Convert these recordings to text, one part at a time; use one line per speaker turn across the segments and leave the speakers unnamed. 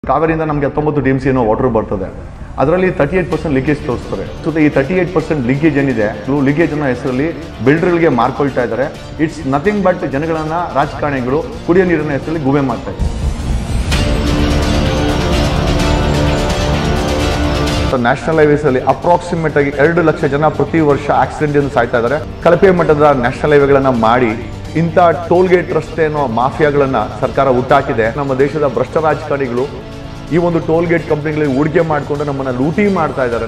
ಕಾವೇರಿಯಿಂದ ನಮಗೆ ಹತ್ತೊಂಬತ್ತು D M C ಏನೋ ವಾಟರ್ ಬರ್ತದೆ ಅದರಲ್ಲಿ ತರ್ಟಿ ಏಟ್ ಪರ್ಸೆಂಟ್ ಲೀಕೇಜ್ ತೋರಿಸ್ತಾರೆ ಸೊ ಈ ತರ್ಟಿ ಏಟ್ ಪರ್ಸೆಂಟ್ ಲೀಕೇಜ್ ಏನಿದೆ ಲೀಕೇಜ್ ಅನ್ನೋ ಹೆಸರಲ್ಲಿ ಬಿಲ್ಡರ್ಗಳಿಗೆ ಮಾರ್ಕೊಳ್ತಾ ಇದ್ದಾರೆ ಇಟ್ಸ್ ನಥಿಂಗ್ ಬಟ್ ಜನಗಳನ್ನ ರಾಜಕಾರಣಿಗಳು ಕುಡಿಯೋ ನೀರಿನ ಹೆಸರಲ್ಲಿ ಗುವೆ ಮಾಡ್ತಾ ಇದ್ದಾರೆ ನ್ಯಾಷನಲ್ ಹೈವೇಸ್ ಅಲ್ಲಿ ಅಪ್ರಾಕ್ಸಿಮೇಟ್ ಆಗಿ ಎರಡು ಲಕ್ಷ ಜನ ಪ್ರತಿ ವರ್ಷ ಆಕ್ಸಿಡೆಂಟ್ ಎಂದು ಸಾಯ್ತಾ ಇದ್ದಾರೆ ಕಳಪೆ ಮಟ್ಟದ ನ್ಯಾಷನಲ್ ಹೈವೇಗಳನ್ನ ಮಾಡಿ ಇಂಥ ಟೋಲ್ ಗೇಟ್ ರಸ್ತೆ ಅನ್ನೋ ಮಾಫಿಯಾಗಳನ್ನ ಸರ್ಕಾರ ಹುಟ್ಟಾಕಿದೆ ನಮ್ಮ ದೇಶದ ಭ್ರಷ್ಟ ರಾಜಕಾರಣಿಗಳು ಈ ಒಂದು ಟೋಲ್ ಗೇಟ್ ಕಂಪ್ನಿಗಳಿಗೆ ಹೂಡಿಕೆ ಮಾಡಿಕೊಂಡು ನಮ್ಮನ್ನ ಲೂಟಿ ಮಾಡ್ತಾ ಇದ್ದಾರೆ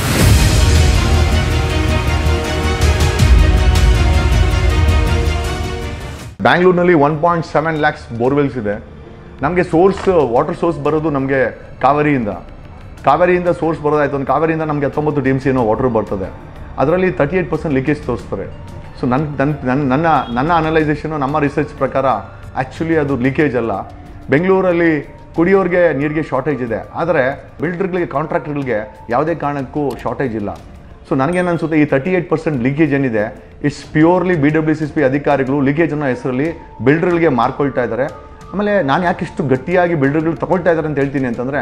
ಬ್ಯಾಂಗ್ಳೂರಿನಲ್ಲಿ one point seven lakhs borewells ಇದೆ ನಮಗೆ ಸೋರ್ಸ್ ವಾಟರ್ ಸೋರ್ಸ್ ಬರೋದು ನಮಗೆ ಕಾವೇರಿಯಿಂದ ಕಾವೇರಿಯಿಂದ ಸೋರ್ಸ್ ಬರೋದಾಯ್ತು ಒಂದು ಕಾವೇರಿಯಿಂದ ನಮಗೆ ಹತ್ತೊಂಬತ್ತು ಡಿ ಎಮ್ ಸಿ ಏನೋ ವಾಟರ್ ಬರ್ತದೆ ಅದರಲ್ಲಿ ತರ್ಟಿ ಏಟ್ ಪರ್ಸೆಂಟ್ ಲೀಕೇಜ್ ತೋರಿಸ್ತಾರೆ ಸೊ ನನ್ನ ನನ್ನ ನನ್ನ ನನ್ನ ನನ್ನ ಅನಲೈಸೇಷನು ನಮ್ಮ ರಿಸರ್ಚ್ ಪ್ರಕಾರ ಆ್ಯಕ್ಚುಲಿ ಅದು ಲೀಕೇಜ್ ಅಲ್ಲ ಬೆಂಗಳೂರಲ್ಲಿ ಕುಡಿಯೋರಿಗೆ ನೀರಿಗೆ ಶಾರ್ಟೇಜ್ ಇದೆ ಆದರೆ ಬಿಲ್ಡರ್ಗಳಿಗೆ ಕಾಂಟ್ರಾಕ್ಟರ್ಗಳಿಗೆ ಯಾವುದೇ ಕಾರಣಕ್ಕೂ ಶಾರ್ಟೇಜ್ ಇಲ್ಲ ಸೊ ನನಗೇನು ಅನ್ಸುತ್ತೆ ಈ ತರ್ಟಿ ಏಟ್ ಪರ್ಸೆಂಟ್ ಲೀಕೇಜ್ ಏನಿದೆ it's purely B W C P ಅಧಿಕಾರಿಗಳು ಲೀಕೇಜ್ ಅನ್ನೋ ಹೆಸರಲ್ಲಿ ಬಿಲ್ಡರ್ಗಳಿಗೆ ಮಾರ್ಕೊಳ್ತಾ ಇದ್ದಾರೆ ಆಮೇಲೆ ನಾನು ಯಾಕೆ ಇಷ್ಟು ಗಟ್ಟಿಯಾಗಿ ಬಿಲ್ಡರ್ಗಳು ತಗೊಳ್ತಾ ಇದ್ದಾರೆ ಅಂತ ಹೇಳ್ತೀನಿ ಅಂತಂದರೆ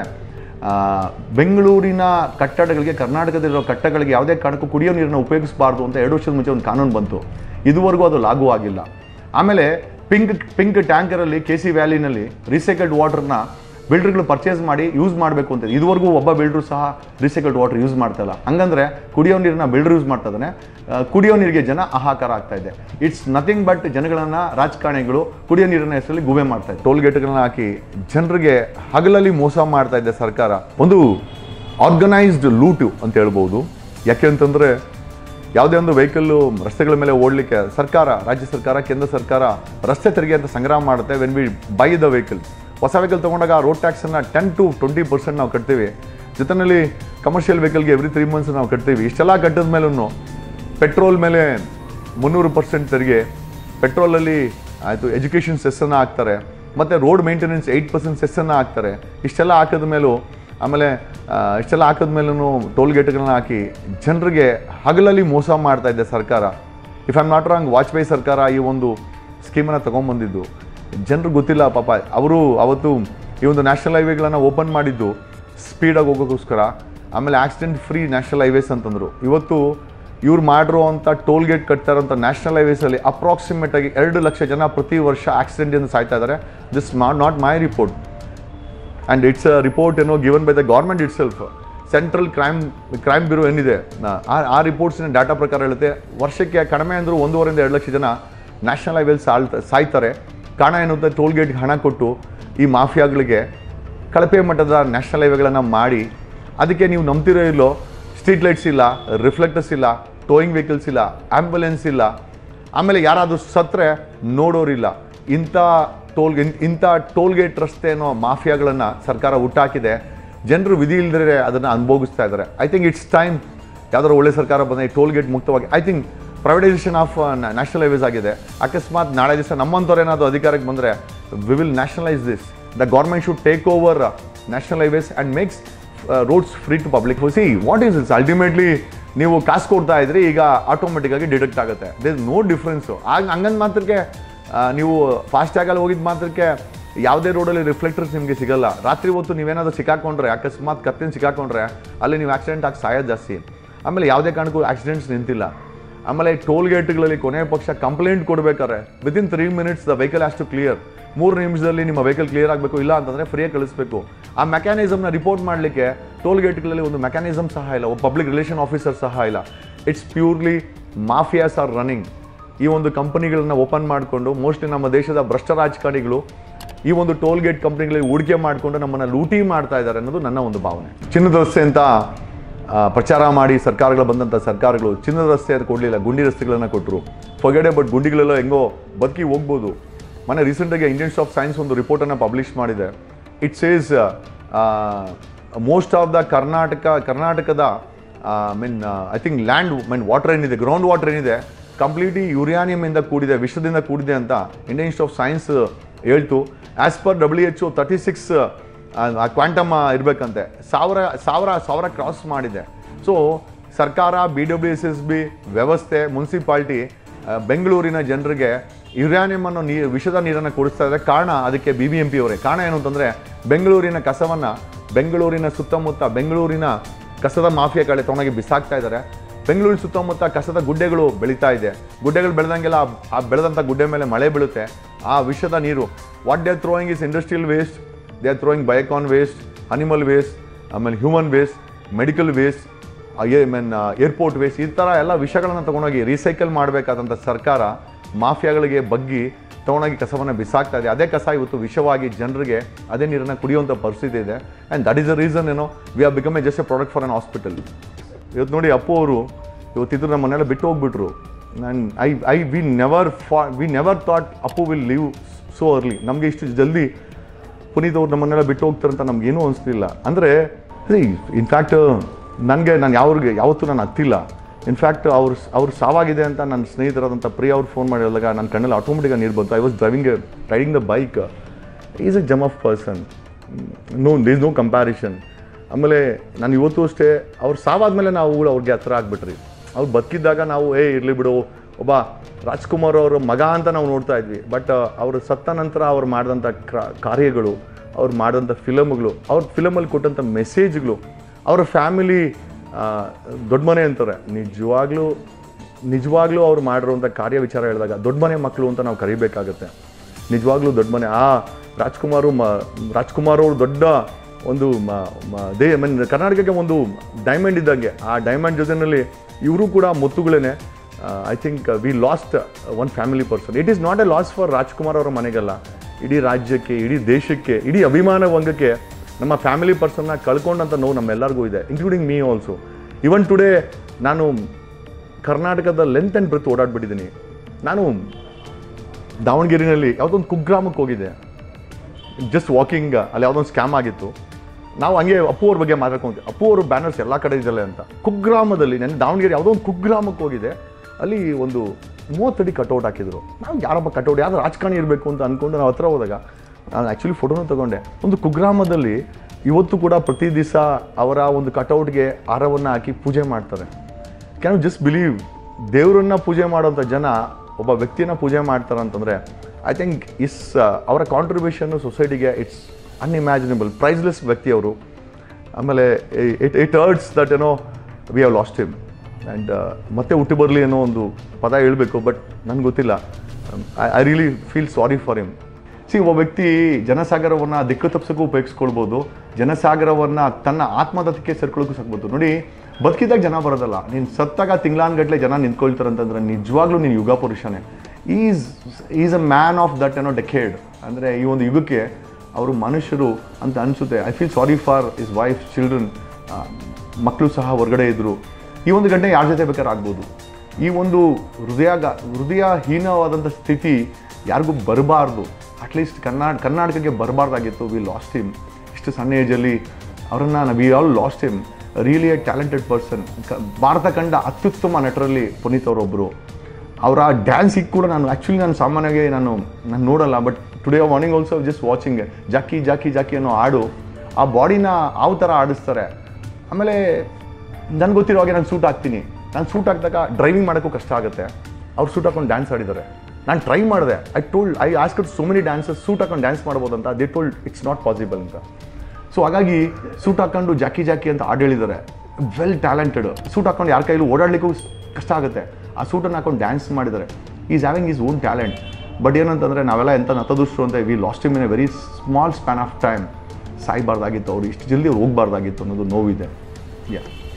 ಬೆಂಗಳೂರಿನ ಕಟ್ಟಡಗಳಿಗೆ ಕರ್ನಾಟಕದಲ್ಲಿರೋ ಕಟ್ಟಡಗಳಿಗೆ ಯಾವುದೇ ಕಾರಣಕ್ಕೂ ಕುಡಿಯೋ ನೀರನ್ನು ಉಪಯೋಗಿಸಬಾರ್ದು ಅಂತ ಎರಡು ವರ್ಷದ ಮುಂಚೆ ಒಂದು ಕಾನೂನು ಬಂತು ಇದುವರೆಗೂ ಅದು ಲಾಗೂ ಆಗಿಲ್ಲ ಆಮೇಲೆ ಪಿಂಕ್ ಪಿಂಕ್ ಟ್ಯಾಂಕರಲ್ಲಿ ಕೆ ಸಿ ವ್ಯಾಲಿನಲ್ಲಿ ರೀಸೈಕಲ್ಡ್ ವಾಟರ್ನ ಬಿಲ್ಡರ್ಗಳು ಪರ್ಚೇಸ್ ಮಾಡಿ ಯೂಸ್ ಮಾಡಬೇಕು ಅಂತ ಇದುವರೆಗೂ ಒಬ್ಬ ಬಿಲ್ಡರು ಸಹ ರೀಸೈಕಲ್ಡ್ ವಾಟರ್ ಯೂಸ್ ಮಾಡ್ತಾ ಇಲ್ಲ ಹಂಗಂದ್ರೆ ಕುಡಿಯೋ ನೀರನ್ನ ಬಿಲ್ಡರ್ ಯೂಸ್ ಮಾಡ್ತಾ ಇದ್ದಾನೆ ಆ, ಕುಡಿಯೋ ನೀರಿಗೆ ಜನ ಹಾಹಾಕಾರ ಆಗ್ತಾ ಇದೆ ಇಟ್ಸ್ ನಥಿಂಗ್ ಬಟ್ ಜನಗಳನ್ನ ರಾಜಕಾರಣಿಗಳು ಕುಡಿಯೋ ನೀರಿನ ಹೆಸರಲ್ಲಿ ಗುವೆ ಮಾಡ್ತಾ ಇದೆ ಟೋಲ್ ಗೇಟ್ಗಳನ್ನ ಹಾಕಿ ಜನರಿಗೆ ಹಗಲಲ್ಲಿ ಮೋಸ ಮಾಡ್ತಾ ಇದೆ ಸರ್ಕಾರ ಒಂದು ಆರ್ಗನೈಸ್ಡ್ ಲೂಟು ಅಂತ ಹೇಳ್ಬೋದು ಯಾಕೆ ಅಂತಂದ್ರೆ ಯಾವುದೇ ಒಂದು ವೆಹಿಕಲ್ಲು ರಸ್ತೆಗಳ ಮೇಲೆ ಓಡಲಿಕ್ಕೆ ಸರ್ಕಾರ ರಾಜ್ಯ ಸರ್ಕಾರ ಕೇಂದ್ರ ಸರ್ಕಾರ ರಸ್ತೆ ತೆರಿಗೆ ಅಂತ ಸಂಗ್ರಹ ಮಾಡುತ್ತೆ when we buy the vehicle ಹೊಸ ವೆಹಿಕಲ್ ತೊಗೊಂಡಾಗ ರೋಡ್ ಟ್ಯಾಕ್ಸನ್ನು ಟೆನ್ ಟು ಟ್ವೆಂಟಿ ಪರ್ಸೆಂಟ್ ನಾವು ಕಟ್ತೀವಿ ಜೊತೆಯಲ್ಲಿ ಕಮರ್ಷಿಯಲ್ ವೆಹಿಕಲ್ಗೆ ಎವ್ರಿ ತ್ರೀ ಮಂತ್ಸ್ ನಾವು ಕಟ್ತೀವಿ ಇಷ್ಟೆಲ್ಲ ಕಟ್ಟಿದ ಮೇಲೂ ಪೆಟ್ರೋಲ್ ಮೇಲೆ ಮುನ್ನೂರು ಪರ್ಸೆಂಟ್ ತೆರಿಗೆ ಪೆಟ್ರೋಲಲ್ಲಿ ಆಯಿತು ಎಜುಕೇಷನ್ ಸೆಸ್ಸನ್ನು ಹಾಕ್ತಾರೆ ಮತ್ತು ರೋಡ್ ಮೇಂಟೆನೆನ್ಸ್ ಏಯ್ಟ್ ಪರ್ಸೆಂಟ್ ಸೆಸ್ಸನ್ನು ಹಾಕ್ತಾರೆ ಇಷ್ಟೆಲ್ಲ ಹಾಕಿದ ಮೇಲೂ ಆಮೇಲೆ ಆ, ಇಷ್ಟೆಲ್ಲ ಹಾಕಿದ ಮೇಲೂ ಟೋಲ್ ಗೇಟ್ಗಳನ್ನ ಹಾಕಿ ಜನರಿಗೆ ಹಗಲಲ್ಲಿ ಮೋಸ ಮಾಡ್ತಾ ಇದೆ ಸರ್ಕಾರ if I'm not wrong Vajpayee ಸರ್ಕಾರ ಈ ಒಂದು ಸ್ಕೀಮನ್ನು ತೊಗೊಂಬಂದಿದ್ದು ಜನರು ಗೊತ್ತಿಲ್ಲ ಪಾಪ ಅವರು ಅವತ್ತು ಈ ಒಂದು ನ್ಯಾಷನಲ್ ಹೈವೇಗಳನ್ನು ಓಪನ್ ಮಾಡಿದ್ದು ಸ್ಪೀಡಾಗಿ ಹೋಗೋಕ್ಕೋಸ್ಕರ ಆಮೇಲೆ ಆಕ್ಸಿಡೆಂಟ್ ಫ್ರೀ ನ್ಯಾಷನಲ್ ಹೈವೇಸ್ ಅಂತಂದರು ಇವತ್ತು ಇವ್ರು ಮಾಡಿರೋ ಅಂಥ ಟೋಲ್ ಗೇಟ್ ಕಟ್ತಾ ಇರೋಂಥ ನ್ಯಾಷನಲ್ ಹೈವೇಸಲ್ಲಿ ಅಪ್ರಾಕ್ಸಿಮೇಟ್ ಆಗಿ ಎರಡು ಲಕ್ಷ ಜನ ಪ್ರತಿ ವರ್ಷ ಆಕ್ಸಿಡೆಂಟಿಂದ ಸಾಯ್ತಾ ಇದ್ದಾರೆ this not my report and it's a report ಏನೋ given by the government itself central crime crime bureau ಏನಿದೆ ಆ ಆ ರಿಪೋರ್ಟ್ಸಿನ ಡಾಟಾ ಪ್ರಕಾರ ಹೇಳುತ್ತೆ ವರ್ಷಕ್ಕೆ ಕಡಿಮೆ ಅಂದರೂ ಒಂದೂವರೆಯಿಂದ ಎರಡು ಲಕ್ಷ ಜನ ನ್ಯಾಷನಲ್ ಹೈವೇಲಿ ಸಾಳ್ತ ಸಾಯ್ತಾರೆ ಕಾರಣ ಏನು ಅಂತ ಟೋಲ್ ಗೇಟ್ಗೆ ಹಣ ಕೊಟ್ಟು ಈ ಮಾಫಿಯಾಗಳಿಗೆ ಕಳಪೆ ಮಟ್ಟದ ನ್ಯಾಷನಲ್ ಹೈವೇಗಳನ್ನು ಮಾಡಿ ಅದಕ್ಕೆ ನೀವು ನಂಬ್ತಿರೋ ಇಲ್ಲೋ ಸ್ಟ್ರೀಟ್ ಲೈಟ್ಸ್ ಇಲ್ಲ ರಿಫ್ಲೆಕ್ಟರ್ಸ್ ಇಲ್ಲ ಟೋಯಿಂಗ್ ವೆಹಿಕಲ್ಸ್ ಇಲ್ಲ ಆ್ಯಂಬುಲೆನ್ಸ್ ಇಲ್ಲ ಆಮೇಲೆ ಯಾರಾದರೂ ಸತ್ರೆ ನೋಡೋರಿಲ್ಲ ಇಂಥ ಟೋಲ್ ಇಂಥ ಟೋಲ್ ಗೇಟ್ ರಸ್ತೆ ಅನ್ನೋ ಮಾಫಿಯಾಗಳನ್ನು ಸರ್ಕಾರ ಹುಟ್ಟಾಕಿದೆ ಜನರು ವಿಧಿ ಇಲ್ಲದ್ರೆ ಅದನ್ನು ಅನುಭವಿಸ್ತಾ ಇದ್ದಾರೆ ಐ ಥಿಂಕ್ ಇಟ್ಸ್ ಟೈಮ್ ಯಾವ್ದಾದ್ರು ಒಳ್ಳೆ ಸರ್ಕಾರ ಬಂದರೆ ಟೋಲ್ ಗೇಟ್ ಮುಕ್ತವಾಗಿ I think privatisation of national highways ಆಗಿದೆ ಅಕಸ್ಮಾತ್ ನಾಳೆ ದಿವಸ ನಮ್ಮಂಥವ್ರು ಏನಾದರೂ ಅಧಿಕಾರಕ್ಕೆ ಬಂದರೆ we will nationalise this the government should take over national highways and makes roads free to public see what is it's ultimately ನೀವು ಕಾಸು ಕೊಡ್ತಾ ಇದ್ರೆ ಈಗ ಆಟೋಮೆಟಿಕ್ ಆಗಿ ಡಿಡಕ್ಟ್ ಆಗುತ್ತೆ ದೇರ್ ನೋ ಡಿಫ್ರೆನ್ಸು ಆಗ ಹಂಗಂದ್ ಮಾತ್ರಕ್ಕೆ ಆ, ನೀವು ಫಾಸ್ಟ್ಯಾಗಲ್ಲಿ ಹೋಗಿದ ಮಾತ್ರಕ್ಕೆ ಯಾವುದೇ ರೋಡಲ್ಲಿ ರಿಫ್ಲೆಕ್ಟರ್ಸ್ ನಿಮಗೆ ಸಿಗಲ್ಲ ರಾತ್ರಿ ಹೊತ್ತು ನೀವೇನಾದರೂ ಸಿಕ್ಕಾಕೊಂಡ್ರೆ ಅಕಸ್ಮಾತ್ ಕತ್ತಿನ ಸಿಕ್ಕಾಕೊಂಡ್ರೆ ಅಲ್ಲಿ ನೀವು ಆಕ್ಸಿಡೆಂಟ್ ಆಗಿ ಸಾಯೋದು ಜಾಸ್ತಿ ಆಮೇಲೆ ಯಾವುದೇ ಕಾರಣಕ್ಕೂ ಆಕ್ಸಿಡೆಂಟ್ಸ್ ನಿಂತಿಲ್ಲ ಆಮೇಲೆ ಟೋಲ್ ಗೇಟ್ಗಳಲ್ಲಿ ಕೊನೆಯ ಪಕ್ಷ ಕಂಪ್ಲೇಂಟ್ ಕೊಡಬೇಕಾದ್ರೆ within three minutes the vehicle has to clear ಮೂರು ನಿಮಿಷದಲ್ಲಿ ನಿಮ್ಮ ವೆಹಿಕಲ್ ಕ್ಲಿಯರ್ ಆಗಬೇಕು ಇಲ್ಲ ಅಂತಂದರೆ ಫ್ರೀಯಾಗಿ ಕಳಿಸ್ಬೇಕು ಆ ಮೆಕ್ಯಾನಿಸಮ್ನ ರಿಪೋರ್ಟ್ ಮಾಡಲಿಕ್ಕೆ ಟೋಲ್ ಗೇಟ್ಗಳಲ್ಲಿ ಒಂದು ಮೆಕ್ಯಾನಿಸಮ್ ಸಹ ಇಲ್ಲ ಒಬ್ಬ ಪಬ್ಲಿಕ್ ರಿಲೇಷನ್ ಆಫೀಸರ್ ಸಹ ಇಲ್ಲ it's purely mafias are running ಈ ಒಂದು ಕಂಪನಿಗಳನ್ನ ಓಪನ್ ಮಾಡಿಕೊಂಡು ಮೋಸ್ಟ್ಲಿ ನಮ್ಮ ದೇಶದ ಭ್ರಷ್ಟ ರಾಜಕಾರಣಿಗಳು ಈ ಒಂದು ಟೋಲ್ ಗೇಟ್ ಕಂಪ್ನಿಗಳಿಗೆ ಹೂಡಿಕೆ ಮಾಡಿಕೊಂಡು ನಮ್ಮನ್ನ ಲೂಟಿ ಮಾಡ್ತಾ ಇದ್ದಾರೆ ಅನ್ನೋದು ನನ್ನ ಒಂದು ಭಾವನೆ ಚಿನ್ನದ ರಸ್ತೆ ಅಂತ ಆ, ಪ್ರಚಾರ ಮಾಡಿ ಸರ್ಕಾರಗಳು ಬಂದಂಥ ಸರ್ಕಾರಗಳು ಚಿನ್ನದ ರಸ್ತೆ ಅದು ಕೊಡಲಿಲ್ಲ ಗುಂಡಿ ರಸ್ತೆಗಳನ್ನು ಕೊಟ್ಟರು ಫೊಗೆಡೆ ಬಟ್ ಗುಂಡಿಗಳೆಲ್ಲ ಹೆಂಗೋ ಬದುಕಿ ಹೋಗ್ಬೋದು ಮೊನ್ನೆ ರೀಸೆಂಟಾಗಿ ಇಂಡಿಯನ್ ಆಫ್ ಸೈನ್ಸ್ ಒಂದು ರಿಪೋರ್ಟನ್ನು ಪಬ್ಲಿಷ್ ಮಾಡಿದೆ it says most of the Karnataka ಕರ್ನಾಟಕದ mean I think land mean water ಏನಿದೆ ಗ್ರೌಂಡ್ ವಾಟರ್ ಏನಿದೆ ಕಂಪ್ಲೀಟ್ಲಿ ಯುರೇನಿಯಮಿಂದ ಕೂಡಿದೆ ವಿಷದಿಂದ ಕೂಡಿದೆ ಅಂತ ಇಂಡಿಯನ್ ಇನ್ಸ್ಟಿಟ್ಯೂಟ್ ಆಫ್ ಸೈನ್ಸ್ ಹೇಳ್ತು as per W H thirty six quantum ಇರಬೇಕಂತೆ ಸಾವಿರ ಸಾವಿರ ಸಾವಿರ ಕ್ರಾಸ್ ಮಾಡಿದೆ ಸೊ ಸರ್ಕಾರ B W S S B ವ್ಯವಸ್ಥೆ ಮುನ್ಸಿಪಾಲ್ಟಿ ಬೆಂಗಳೂರಿನ ಜನರಿಗೆ ಯುರೇನಿಯಂ ಅನ್ನೋ ನೀರು ವಿಷದ ನೀರನ್ನು ಕುಡಿಸ್ತಾ ಇದ್ದಾರೆ ಕಾರಣ ಅದಕ್ಕೆ ಬಿ ಬಿ ಎಂ ಪಿ ಅವರೇ ಕಾರಣ ಏನು ಅಂತಂದರೆ ಬೆಂಗಳೂರಿನ ಕಸವನ್ನು ಬೆಂಗಳೂರಿನ ಸುತ್ತಮುತ್ತ ಬೆಂಗಳೂರಿನ ಕಸದ ಮಾಫಿಯಾಗಳೇ ತೊಗೊಂಡೋಗಿ ಬಿಸಾಕ್ತಾ ಇದ್ದಾರೆ ಬೆಂಗಳೂರು ಸುತ್ತಮುತ್ತ ಕಸದ ಗುಡ್ಡೆಗಳು ಬೆಳೀತಾ ಇದೆ ಗುಡ್ಡೆಗಳು ಬೆಳೆದಂಗೆಲ್ಲ ಆ- ಆ ಬೆಳೆದಂಥ ಗುಡ್ಡೆ ಮೇಲೆ ಮಳೆ ಬೀಳುತ್ತೆ ಆ ವಿಷದ ನೀರು what they are throwing is industrial waste they are throwing Biocon waste animal waste ಆಮೇಲೆ human waste medical waste mean airport waste ಈ ಥರ ಎಲ್ಲ ವಿಷಯಗಳನ್ನು ತೊಗೊಂಡೋಗಿ ರೀಸೈಕಲ್ ಮಾಡಬೇಕಾದಂಥ ಸರ್ಕಾರ ಮಾಫಿಯಾಗಳಿಗೆ ಬಗ್ಗಿ ತೊಗೊಂಡೋಗಿ ಕಸವನ್ನು ಬಿಸಾಕ್ತಾ ಇದೆ ಅದೇ ಕಸ ಇವತ್ತು ವಿಷವಾಗಿ ಜನರಿಗೆ ಅದೇ ನೀರನ್ನು ಕುಡಿಯುವಂಥ ಪರಿಸ್ಥಿತಿ ಇದೆ and that is the reason ಏನೋ we are become a just a product for an hospital ಇವತ್ತು ನೋಡಿ ಅಪ್ಪು ಅವರು ಇವತ್ತಿದ್ರು ನಮ್ಮ ಮನೆಯಲ್ಲ ಬಿಟ್ಟು ಹೋಗ್ಬಿಟ್ರು ನಾನು ಐ ಐ ವಿ ನೆವರ್ ಫಾ we never thought Appu will leave so early ನಮಗೆ ಇಷ್ಟು ಜಲ್ದಿ ಪುನೀತ್ ಅವ್ರು ನಮ್ಮನ್ನೆಲ್ಲ ಬಿಟ್ಟು ಹೋಗ್ತಾರೆ ಅಂತ ನಮ್ಗೇನೂ ಅನಿಸ್ಲಿಲ್ಲ ಅಂದರೆ ಇನ್ಫ್ಯಾಕ್ಟ್ ನನಗೆ ನಾನು ಯಾವ್ರಿಗೆ ಯಾವತ್ತೂ ನಾನು ಹತ್ತಿಲ್ಲ ಇನ್ಫ್ಯಾಕ್ಟ್ ಅವ್ರ ಅವ್ರ ಸಾವಾಗಿದೆ ಅಂತ ನನ್ನ ಸ್ನೇಹಿತರಾದಂಥ ಪ್ರಿಯ ಅವ್ರು ಫೋನ್ ಮಾಡಿ ಹೇಳಿದಾಗ ನನ್ನ ಕಣ್ಣಲ್ಲಿ ಆಟೋಮೆಟಿಕಾಗಿ ನೀರು ಬಂತು I was driving riding the bike is a gem of person no this no comparison ಆಮೇಲೆ ನಾನು ಇವತ್ತು ಅಷ್ಟೇ ಅವ್ರು ಸಾವಾದ್ಮೇಲೆ ನಾವು ಅವ್ರಿಗೆ ಹತ್ರ ಆಗ್ಬಿಟ್ರಿ ಅವ್ರು ಬದುಕಿದ್ದಾಗ ನಾವು ಏ ಇರಲಿ ಬಿಡು ಒಬ್ಬ ರಾಜ್ಕುಮಾರ್ ಅವರ ಮಗ ಅಂತ ನಾವು ನೋಡ್ತಾ ಇದ್ವಿ ಬಟ್ ಅವರು ಸತ್ತ ನಂತರ ಅವ್ರು ಮಾಡಿದಂಥ ಕಾರ್ಯಗಳು ಅವ್ರು ಮಾಡಿದಂಥ ಫಿಲಮ್ಗಳು ಅವ್ರ ಫಿಲಮಲ್ಲಿ ಕೊಟ್ಟಂಥ ಮೆಸೇಜ್ಗಳು ಅವರ ಫ್ಯಾಮಿಲಿ ದೊಡ್ಡ ಮನೆ ಅಂತಾರೆ ನಿಜವಾಗ್ಲೂ ನಿಜವಾಗ್ಲೂ ಅವ್ರು ಮಾಡಿರುವಂಥ ಕಾರ್ಯ ವಿಚಾರ ಹೇಳಿದಾಗ ದೊಡ್ಡ ಮನೆ ಮಕ್ಕಳು ಅಂತ ನಾವು ಕರಿಬೇಕಾಗತ್ತೆ ನಿಜವಾಗ್ಲೂ ದೊಡ್ಡ ಮನೆ ಆ ರಾಜ್ಕುಮಾರು ಮ ರಾಜ್ಕುಮಾರ್ ಅವರು ದೊಡ್ಡ ಒಂದು ಮ- ಮ- ದೇ ಮೀನ್ ಕರ್ನಾಟಕಕ್ಕೆ ಒಂದು ಡೈಮಂಡ್ ಇದ್ದಂಗೆ ಆ ಡೈಮಂಡ್ ಜೊತೆಯಲ್ಲಿ ಇವರು ಕೂಡ ಮುತ್ತುಗಳೇನೆ I think we lost one family person it is not a loss for Rajkumar ಅವರ ಮನೆಗಲ್ಲ ಇಡೀ ರಾಜ್ಯಕ್ಕೆ ಇಡೀ ದೇಶಕ್ಕೆ ಇಡೀ ಅಭಿಮಾನ ವಂಗಕ್ಕೆ ನಮ್ಮ ಫ್ಯಾಮಿಲಿ ಪರ್ಸನ್ನ ಕಳ್ಕೊಂಡಂಥ ನೋವು ನಮ್ಮೆಲ್ಲರಿಗೂ ಇದೆ including me also even today ನಾನು ಕರ್ನಾಟಕದ ಲೆಂತ್ ಆ್ಯಂಡ್ ಬ್ರೆತ್ ಓಡಾಡ್ಬಿಟ್ಟಿದ್ದೀನಿ ನಾನು ದಾವಣಗೆರೆಯಲ್ಲಿ ಯಾವುದೊಂದು ಕುಗ್ರಾಮಕ್ಕೆ ಹೋಗಿದ್ದೆ ಜಸ್ಟ್ ವಾಕಿಂಗ್ ಅಲ್ಲಿ ಯಾವುದೊಂದು ಸ್ಕ್ಯಾಮ್ ಆಗಿತ್ತು ನಾವು ಹಂಗೆ ಅಪ್ಪು ಅವ್ರ ಬಗ್ಗೆ ಮಾತಾಡ್ಕೊಂಡ್ವಿ ಅಪ್ಪು ಅವ್ರ ಬ್ಯಾನರ್ಸ್ ಎಲ್ಲ ಕಡೆ ಇದೆಯಲ್ಲ ಅಂತ ಕುಗ್ರಾಮದಲ್ಲಿ ನಾನು ದಾವಣಗೆರೆ ಯಾವುದೋ ಒಂದು ಕುಗ್ರಾಮಕ್ಕೆ ಹೋಗಿದೆ ಅಲ್ಲಿ ಒಂದು ಮೂವತ್ತಡಿ ಕಟೌಟ್ ಹಾಕಿದ್ರು ನಾವು ಯಾರೊಬ್ಬ ಕಟೌಟ್ ಯಾರು ರಾಜಕಾರಣಿ ಇರಬೇಕು ಅಂತ ಅಂದ್ಕೊಂಡು ನಾವು ಹತ್ರ ಹೋದಾಗ ನಾನು ಆ್ಯಕ್ಚುಲಿ ಫೋಟೋನ ತಗೊಂಡೆ ಒಂದು ಕುಗ್ರಾಮದಲ್ಲಿ ಇವತ್ತು ಕೂಡ ಪ್ರತಿ ದಿವಸ ಅವರ ಒಂದು ಕಟೌಟ್ಗೆ ಹಾರವನ್ನು ಹಾಕಿ ಪೂಜೆ ಮಾಡ್ತಾರೆ ಕ್ಯಾನ್ ಜಸ್ಟ್ ಬಿಲೀವ್ ದೇವರನ್ನ ಪೂಜೆ ಮಾಡೋಂಥ ಜನ ಒಬ್ಬ ವ್ಯಕ್ತಿನ ಪೂಜೆ ಮಾಡ್ತಾರೆ ಅಂತಂದರೆ ಐ ಥಿಂಕ್ ಇಸ್ ಅವರ ಕಾಂಟ್ರಿಬ್ಯೂಷನ್ನು ಸೊಸೈಟಿಗೆ ಇಟ್ಸ್ ಅನ್ಇಮ್ಯಾಜಿನಬಲ್ ಪ್ರೈಸ್ಲೆಸ್ ವ್ಯಕ್ತಿ ಅವರು ಆಮೇಲೆ ಇಟ್ ಇಟ್ ಹರ್ಟ್ಸ್ ದಟ್ ಏನೋ we have lost him and ಮತ್ತೆ ಹುಟ್ಟಿ ಬರಲಿ ಅನ್ನೋ ಒಂದು ಪದ ಹೇಳಬೇಕು ಬಟ್ ನನಗೆ ಗೊತ್ತಿಲ್ಲ I really feel sorry for him see ಒಬ್ಬ ವ್ಯಕ್ತಿ ಜನಸಾಗರವನ್ನು ದಿಕ್ಕು ತಪ್ಪಿಸೋಕ್ಕೂ ಉಪಯೋಗಿಸ್ಕೊಳ್ಬೋದು ಜನಸಾಗರವನ್ನು ತನ್ನ ಆತ್ಮದತ್ತಕ್ಕೆ ಸೇರ್ಕೊಳ್ಳೋಕ್ಕೂ ಸಾಕ್ಬೋದು ನೋಡಿ ಬದುಕಿದಾಗ ಜನ ಬರೋದಲ್ಲ ನೀನು ಸತ್ತಾಗ ತಿಂಗಳಾನ್ಗಟ್ಲೆ ಜನ ನಿಂತ್ಕೊಳ್ತಾರೆ ಅಂತಂದ್ರೆ ನಿಜವಾಗ್ಲೂ ನೀನು ಯುಗ ಪುರುಷನೇ is is a man of that ಏನೋ ಡೆಕೇಡ್ ಅಂದರೆ ಈ ಒಂದು ಯುಗಕ್ಕೆ ಅವರು ಮನುಷ್ಯರು ಅಂತ ಅನಿಸುತ್ತೆ I feel sorry for his wife children ಮಕ್ಕಳು ಸಹ ಹೊರಗಡೆ ಇದ್ದರು ಈ ಒಂದು ಗಂಟೆ ಯಾರ ಜೊತೆ ಬೇಕಾದ್ರೆ ಆಗ್ಬೋದು ಈ ಒಂದು ಹೃದಯ ಹೃದಯಹೀನವಾದಂಥ ಸ್ಥಿತಿ ಯಾರಿಗೂ ಬರಬಾರ್ದು ಅಟ್ಲೀಸ್ಟ್ ಕರ್ನಾಟ ಕರ್ನಾಟಕಕ್ಕೆ ಬರಬಾರ್ದಾಗಿತ್ತು ವಿ ಲಾಸ್ಟ್ ಹಿಮ್ ಇಷ್ಟು ಸಣ್ಣ ಏಜಲ್ಲಿ ಅವರನ್ನು we all lost him really a talented person Bharat ಕಂಡ ಅತ್ಯುತ್ತಮ ನಟರಲ್ಲಿ ಪುನೀತ್ ಅವರೊಬ್ಬರು ಅವರ ಡ್ಯಾನ್ಸಿಗೆ ಕೂಡ ನಾನು ಆ್ಯಕ್ಚುಲಿ ನಾನು ಸಾಮಾನ್ಯವಾಗಿ ನಾನು ನಾನು ನೋಡಲ್ಲ but today morning also just watching Jackie Jackie Jackie ಅನ್ನೋ ಹಾಡು ಆ ಬಾಡಿನ ಯಾವ ಥರ ಆಡಿಸ್ತಾರೆ ಆಮೇಲೆ ನನಗೆ ಗೊತ್ತಿರೋ ಹಾಗೆ ನಾನು ಸೂಟ್ ಹಾಕ್ತೀನಿ ನಾನು ಸೂಟ್ ಹಾಕಿದಾಗ ಡ್ರೈವಿಂಗ್ ಮಾಡೋಕ್ಕೂ ಕಷ್ಟ ಆಗುತ್ತೆ ಅವ್ರು ಸೂಟ್ ಹಾಕೊಂಡು ಡ್ಯಾನ್ಸ್ ಆಡಿದ್ದಾರೆ ನಾನು ಟ್ರೈ ಮಾಡಿದೆ I told I asked so many dances suit ಹಾಕೊಂಡು ಡ್ಯಾನ್ಸ್ ಮಾಡ್ಬೋದು ಅಂತ they told it's not possible ಅಂತ ಸೊ ಹಾಗಾಗಿ ಸೂಟ್ ಹಾಕೊಂಡು ಜಾಕಿ ಜಾಕಿ ಅಂತ ಹಾಡು ಹೇಳಿದ್ದಾರೆ ವೆಲ್ ಟ್ಯಾಲೆಂಟೆಡ್ ಸೂಟ್ ಹಾಕೊಂಡು ಯಾರ ಕೈಲೂ ಓಡಾಡಲಿಕ್ಕೂ ಕಷ್ಟ ಆಗುತ್ತೆ ಆ ಸೂಟನ್ನು ಹಾಕೊಂಡು ಡ್ಯಾನ್ಸ್ ಮಾಡಿದ್ದಾರೆ is having is own talent but ಏನಂತಂದರೆ ನಾವೆಲ್ಲ ಎಂಥ ನತದುಷ್ಟರು ಅಂತ we lost him in a very small span of time ಸಾಯ್ಬಾರ್ದಾಗಿತ್ತು ಅವ್ರು ಇಷ್ಟು ಜಲ್ದಿ ಅವ್ರು ಹೋಗ್ಬಾರ್ದಾಗಿತ್ತು ಅನ್ನೋದು ನೋವಿದೆ ಯಾ